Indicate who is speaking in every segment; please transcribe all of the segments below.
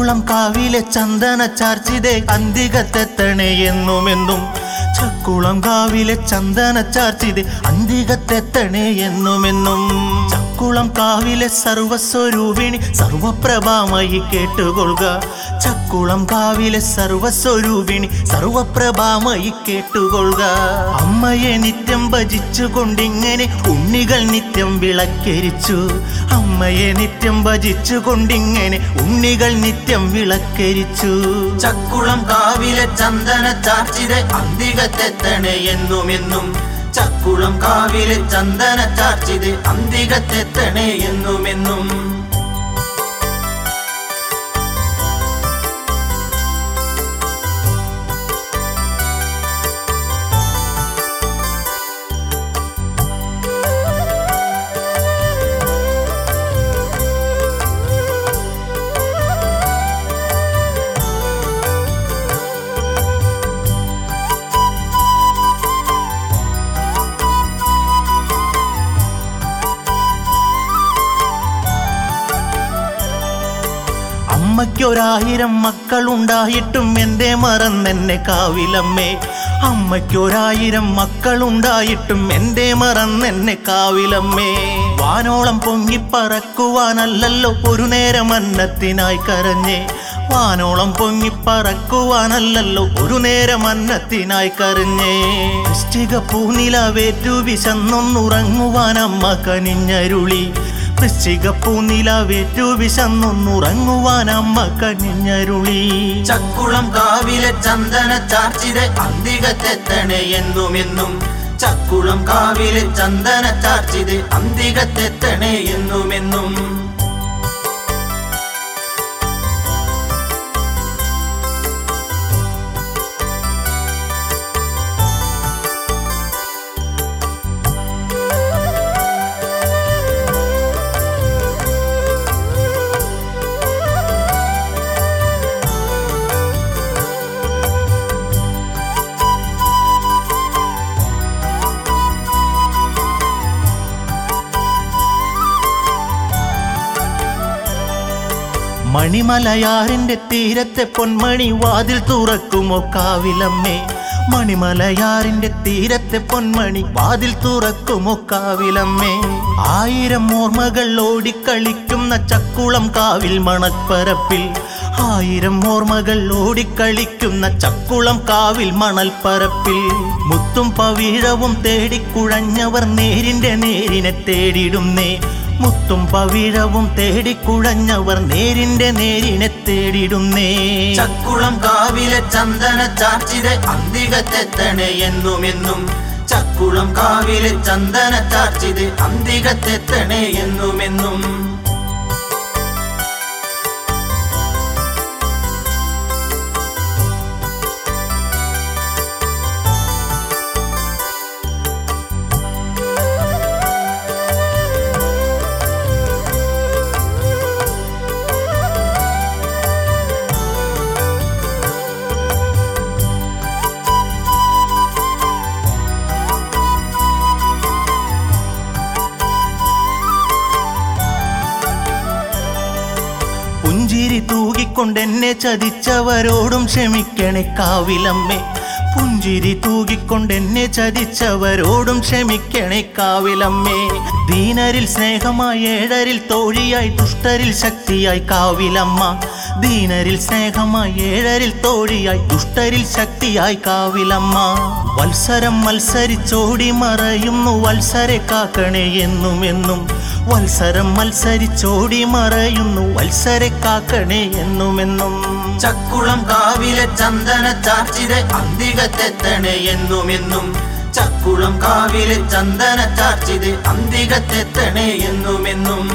Speaker 1: ചക്കുളം കാവിലെ ചന്ദന ചാർച്ചിതെ അന്തികത്തെത്തണേ എന്നുമെന്നും ചക്കുളം കാവിലെ ചന്ദന ചാർച്ചിതെ അന്തികത്തെത്തണേ എന്നുമെന്നും ചക്കുളം കാവിലെ സർവസ്വരൂപിണി സർവപ്രഭാമയി കേട്ടുകൊള്ളുക ചക്കുളം കാവിലെ സർവസ്വരൂപിണി സർവപ്രഭാമയി കേട്ടുകൊള്ളുക അമ്മയെ നിത്യം ഭജിച്ചുകൊണ്ടിങ്ങനെ ഉണ്ണികൾ നിത്യം വിളക്കരിച്ചു അമ്മയെ നിത്യം ഭജിച്ചുകൊണ്ടിങ്ങനെ ഉണ്ണികൾ നിത്യം വിളക്കരിച്ചു ചക്കുളം കാവിലെ ചന്ദന ചാർച്ചിതെ അന്തികത്തെത്തണേ എന്നുമെന്നും ചക്കുളം കാവിലെ ചന്ദന ചാർച്ചിത് അന്തികത്തെത്തണേ എന്നുമെന്നും അമ്മയ്ക്കൊരായിരം മക്കളുണ്ടായിട്ടും എന്തേ മറന്നെന്നെ കാവിലമ്മേ അമ്മയ്ക്കൊരായിരം മക്കളുണ്ടായിട്ടും എന്തേ മറന്നെന്നെ കാവിലമ്മേ വാനോളം പൊങ്ങിപ്പറക്കുവാനല്ലല്ലോ ഒരു നേരം അന്നത്തിനായി കരഞ്ഞേ വാനോളം പൊങ്ങിപ്പറക്കുവാനല്ലല്ലോ ഒരു നേരം അന്നത്തിനായി കരഞ്ഞേ വൃശ്ചിക പൂനിലവേറ്റു വിശന്നൊന്നുറങ്ങുവാൻ അമ്മ കനിഞ്ഞരുളി വൃശ്ചിക പൂനിലവേറ്റു വിശന്നൊന്നുറങ്ങുവാൻ അമ്മ കനിഞ്ഞരുളി ചക്കുളം കാവിലെ ചന്ദന ചാർച്ചിതെ അന്തികത്തെത്തണേ എന്നുമെന്നും ചക്കുളം കാവിലെ ചന്ദന ചാർച്ചിത് അന്തികത്തെത്തണേ എന്നുമെന്നും മണിമലയാറിന്റെ തീരത്തെ പൊന്മണി വാതിൽ തുറക്കുമോ കാവിലമ്മേ മണിമലയാറിന്റെ തീരത്തെ പൊന്മണി വാതിൽ തുറക്കുമോ കാവിലമ്മേ ആയിരം ഓർമ്മകൾ ഓടിക്കളിക്കുന്ന ചക്കുളം കാവിൽ മണൽപ്പരപ്പിൽ ആയിരം ഓർമ്മകൾ ഓടിക്കളിക്കുന്ന ചക്കുളം കാവിൽ മണൽപ്പരപ്പിൽ മുത്തും പവിഴവും തേടിക്കുഴഞ്ഞവർ നേരിന്റെ നേരിനെ തേടിടുന്നേ മുത്തും പവിഴവും തേടിക്കുഴഞ്ഞവർ നേരിന്റെ നേരിനെ തേടിടുന്നേ ചക്കുളം കാവിലെ ചന്ദന ചാർച്ചിതെ അന്തികത്തെത്തണേ എന്നുമെന്നും ചക്കുളം കാവിലെ ചന്ദന ചാർച്ചിത് അന്തികത്തെത്തണേ എന്നുമെന്നും പുഞ്ചിരി തൂകിക്കൊണ്ടെന്നെ ചതിച്ചവരോടും ക്ഷമിക്കണേ കാവിലമ്മേ പുഞ്ചിരി തൂകിക്കൊണ്ടെന്നെ ചതിച്ചവരോടും ക്ഷമിക്കണേ കാവിലമ്മേ ദീനരിൽ സ്നേഹമായി ഏഴരിൽ തോഴിയായി ദുഷ്ടരിൽ ശക്തിയായി കാവിലമ്മ ദീനരിൽ സ്നേഹമായി ഏഴരിൽ തോഴിയായി ദുഷ്ടരിൽ ശക്തിയായി കാവിലമ്മ വത്സരം മത്സരിച്ചോടി മറയുന്നു വത്സരെ കാക്കണേ എന്നും എന്നും വത്സരം മത്സരിച്ചോടി മറയുന്നു വത്സരെ കാക്കണേ എന്നുമെന്നും ചക്കുളം കാവിലെ ചന്ദന ചാർച്ചിതെ അന്തികത്തെത്തണേ എന്നുമെന്നും ചക്കുളം കാവിലെ ചന്ദന ചാർച്ചിത് അന്തികത്തെത്തണേ എന്നുമെന്നും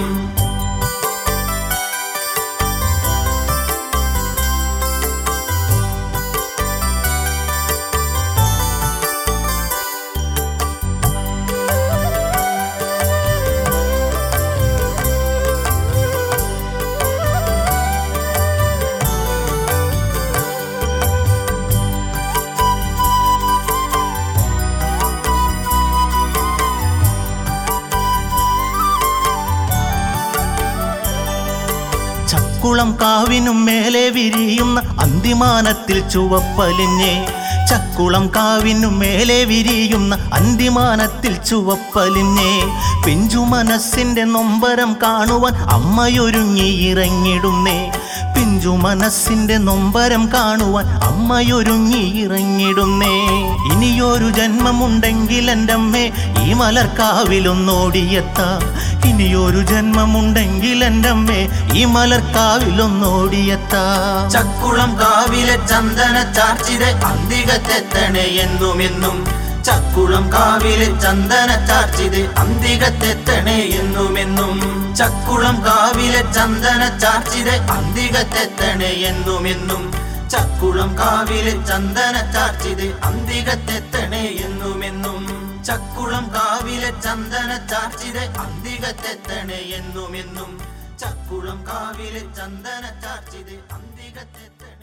Speaker 1: ചക്കുളം കാവിനും മേലെ വിരിയുന്ന അന്തിമാനത്തിൽ ചുവപ്പലിഞ്ഞേ ചക്കുളം കാവിനും മേലെ വിരിയുന്ന അന്തിമാനത്തിൽ ചുവപ്പലിഞ്ഞേ പിഞ്ചു മനസ്സിന്റെ നൊമ്പരം കാണുവാൻ അമ്മയൊരുങ്ങി ഇറങ്ങിടുന്നേ പിഞ്ചു മനസ്സിന്റെ നൊമ്പരം കാണുവാൻ അമ്മയൊരുങ്ങി ഇറങ്ങിടുന്നേ ഇനിയൊരു ജന്മമുണ്ടെങ്കിൽ എൻ്റെ അമ്മേ ഈ മലർക്കാവിലൊന്നോടിയെത്താം ഇനിയൊരു ജന്മമുണ്ടെങ്കിൽ എൻ്റെ അമ്മേ ഈ മലർക്കാവിലൊന്നോടിയെത്താം
Speaker 2: ചക്കുളം കാവിലെ ചന്ദന ചാർച്ചിത അന്തികത്തെത്തണേ എന്നും എന്നും ചക്കുളം കാവിലെ ചന്ദന ചാർച്ചിത് അന്തികത്തെത്തണേ എന്നും എന്നും ചക്കുളം കാവിലെ ചന്ദന ചാർച്ചിത് അന്തികത്തെത്തണേ എന്നും എന്നും ചക്കുളം കാവിലെ ചന്ദന ചാർച്ചിത് അന്തികത്തെത്തണേ എന്നും എന്നും ചക്കുളം കാവിലെ ചന്ദന ചാർച്ചിത് അന്തികത്തെത്തണേ എന്നും എന്നും ചക്കുളം കാവിലെ ചന്ദന ചാർച്ചിത് അന്തികത്തെത്തണേ